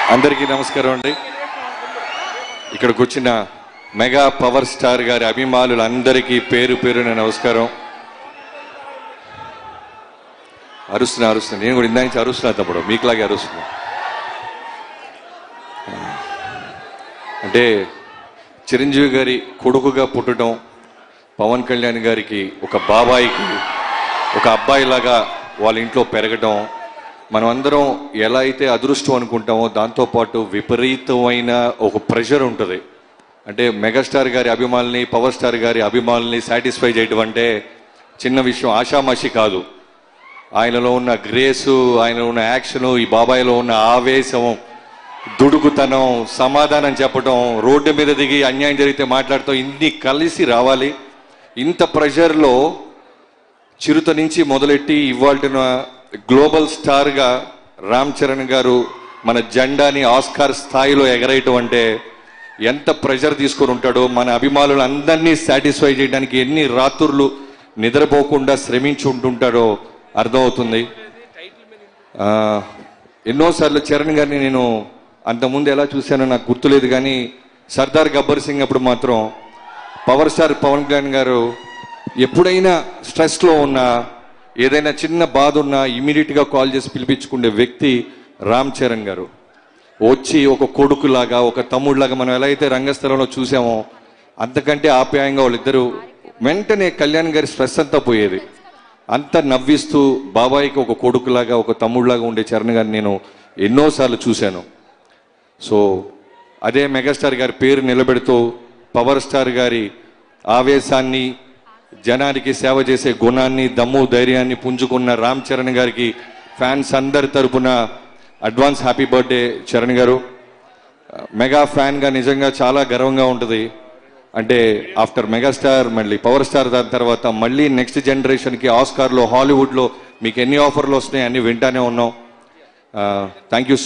అందరికీ నమస్కారం అండి ఇక్కడికి వచ్చిన మెగా పవర్ స్టార్ గారి అభిమానులందరికీ పేరు పేరున నమస్కారం అరుస్తున్నా అరుస్తున్నా నేను కూడా ఇందాక నుంచి అరుస్తున్నా తప్పుడు మీకులాగే అరుస్తున్నా అంటే చిరంజీవి గారి కొడుకుగా పుట్టడం పవన్ కళ్యాణ్ గారికి ఒక బాబాయికి ఒక అబ్బాయిలాగా వాళ్ళ ఇంట్లో పెరగడం మనం అందరం ఎలా అయితే అదృష్టం అనుకుంటామో దాంతోపాటు విపరీతమైన ఒక ప్రెషర్ ఉంటుంది అంటే మెగాస్టార్ గారి అభిమానుల్ని పవర్ స్టార్ గారి అభిమానుల్ని సాటిస్ఫై చేయడం అంటే చిన్న విషయం ఆషామాషి కాదు ఆయనలో ఉన్న గ్రేసు ఆయనలో ఉన్న యాక్షను ఈ బాబాయ్లో ఉన్న ఆవేశం దుడుకుతనం సమాధానం చెప్పడం రోడ్డు మీద దిగి అన్యాయం జరిగితే మాట్లాడతాం ఇన్ని కలిసి రావాలి ఇంత ప్రెషర్లో చిరుత నుంచి మొదలెట్టి ఇవాళ గ్లోబల్ స్టార్గా రామ్ చరణ్ గారు మన జెండాని ఆస్కార్ స్థాయిలో ఎగరేయటం అంటే ఎంత ప్రెషర్ తీసుకొని ఉంటాడో మన అభిమానులు అందరినీ సాటిస్ఫై చేయడానికి ఎన్ని రాత్రులు నిద్రపోకుండా శ్రమించి ఉంటుంటాడో అర్థమవుతుంది ఆ, ఎన్నోసార్లు చరణ్ గారిని నేను అంతకుముందు ఎలా చూశానో నాకు గుర్తులేదు కానీ సర్దార్ గబ్బర్ సింగ్ అప్పుడు మాత్రం పవర్ స్టార్ పవన్ కళ్యాణ్ గారు ఎప్పుడైనా స్ట్రెస్లో ఉన్నా ఏదైనా చిన్న బాధ ఉన్నా ఇమీడియట్గా కాల్ చేసి పిలిపించుకునే వ్యక్తి రామ్ చరణ్ గారు వచ్చి ఒక కొడుకులాగా ఒక తమ్ముడులాగా మనం ఎలా అయితే రంగస్థలంలో చూసామో అంతకంటే ఆప్యాయంగా వాళ్ళిద్దరూ వెంటనే కళ్యాణ్ గారి స్ట్రెస్ అంతా పోయేది అంత నవ్విస్తూ బాబాయికి ఒక కొడుకులాగా ఒక తమ్ముడులాగా ఉండే చరణ్ గారిని నేను ఎన్నోసార్లు చూశాను సో అదే మెగాస్టార్ గారి పేరు నిలబెడుతూ పవర్ స్టార్ గారి ఆవేశాన్ని జనానికి సేవ చేసే గుణాన్ని దమ్ము ధైర్యాన్ని పుంజుకున్న రామ్ చరణ్ గారికి ఫ్యాన్స్ అందరి తరపున అడ్వాన్స్ హ్యాపీ బర్త్డే చరణ్ గారు మెగా ఫ్యాన్గా నిజంగా చాలా గర్వంగా ఉంటుంది అంటే ఆఫ్టర్ మెగాస్టార్ మళ్ళీ పవర్ స్టార్ దాని తర్వాత మళ్ళీ నెక్స్ట్ జనరేషన్కి ఆస్కార్లో హాలీవుడ్లో మీకు ఎన్ని ఆఫర్లు వస్తున్నాయి అన్ని వింటానే ఉన్నాం థ్యాంక్ యూ